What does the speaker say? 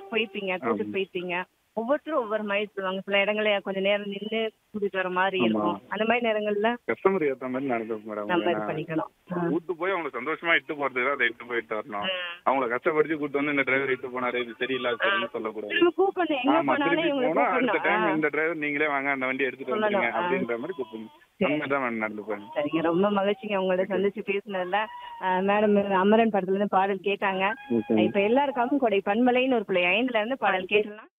போயிருப்பீங்க கூட்டிட்டு போயிருப்பீங்க ஒவ்வொருத்தரும் ஒவ்வொரு மாதிரி சொல்லுவாங்க சில இடங்கள்ல கொஞ்சம் நேரம் நின்னு கூட்டிட்டு வர மாதிரி ஆமா. இருக்கும் அந்த மாதிரி நேரங்கள்ல கஸ்டமர் ஏத்த மாதிரி நடந்துக்கும் மேடம் நம்ம இது ஏன்னா, பண்ணிக்கணும் ஆ. கூட்டு போய் அவங்க சந்தோஷமா இட்டு போறதுக்கு தான் அதை இட்டு போயிட்டு வரணும் ம். அவங்கள கஷ்டப்படுத்தி கூட்டு வந்து இந்த டிரைவர் இட்டு போனாரு இது சரியில்லை அது சரின்னு சொல்லக்கூடாது திரும்ப கூப்பிடணும் எங்க ஆமா போனாலும் திருப்பி இவங்களை போனா அடுத்த கூப்பிடணும் டைம் ஆ. இந்த டிரைவர் நீங்களே வாங்க அந்த வண்டி எடுத்துட்டு சொல்லணும், வந்துருங்க ஆ. அப்படின்ற மாதிரி கூப்பிடணும் அந்த மாதிரி தான் மேடம் நடந்துப்பாங்க சரிங்க ரொம்ப மகிழ்ச்சிங்க உங்களோட சந்திச்சு பேசினதுல மேடம் அமரன் படத்துல இருந்து பாடல் கேட்டாங்க இப்ப எல்லாருக்காகவும் கொடை பண்பலைன்னு ஒரு பிள்ளை ஐந்துல இருந்து பாடல் கேட்டலாம்